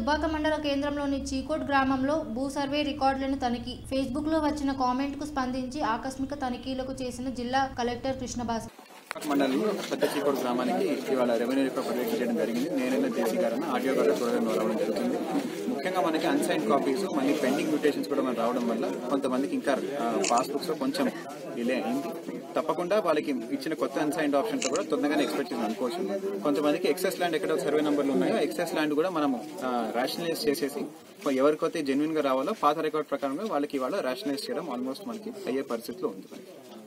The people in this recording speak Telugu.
దుబాక మండల కేంద్రంలోని చీకోట్ గ్రామంలో భూ సర్వే రికార్డులను తనిఖీ ఫేస్బుక్ లో వచ్చిన కామెంట్ కు స్పందించి ఆకస్మిక తనిఖీలకు చేసిన జిల్లా కలెక్టర్ కృష్ణభాస్కర్ మండలంలో పెద్ద చీకోడు గ్రామానికి ఇవాళ రెవెన్యూ రికార్డ్ పర్యవేక్షణ చేయడం జరిగింది నేనైనా జేసీ గారన్న ఆడియో గారు త్వరగా రావడం జరుగుతుంది ముఖ్యంగా మనకి అన్సైన్ కాపీస్ మళ్ళీ పెండింగ్ మ్యూటేషన్స్ కూడా మనకు రావడం వల్ల కొంతమందికి ఇంకా పాస్బుక్స్ లో కొంచెం డిలే అయింది తప్పకుండా వాళ్ళకి ఇచ్చిన కొత్త అన్సైన్డ్ ఆప్షన్ కూడా తొందరగానే ఎక్స్పెక్ట్ చేసి అనుకోవచ్చు కొంతమందికి ఎక్సెస్ ల్యాండ్ ఎక్కడ సర్వే నెంబర్లు ఉన్నాయో ఎక్సెస్ ల్యాండ్ కూడా మనం రేషనలైజ్ చేసేసి ఎవరికైతే జెన్యున్ గా రావాలో పాత రికార్డ్ ప్రకారంగా వాళ్ళకి ఇవాళ రేషనలైజ్ చేయడం ఆల్మోస్ట్ మనకి అయ్యే పరిస్థితిలో ఉంది మనకి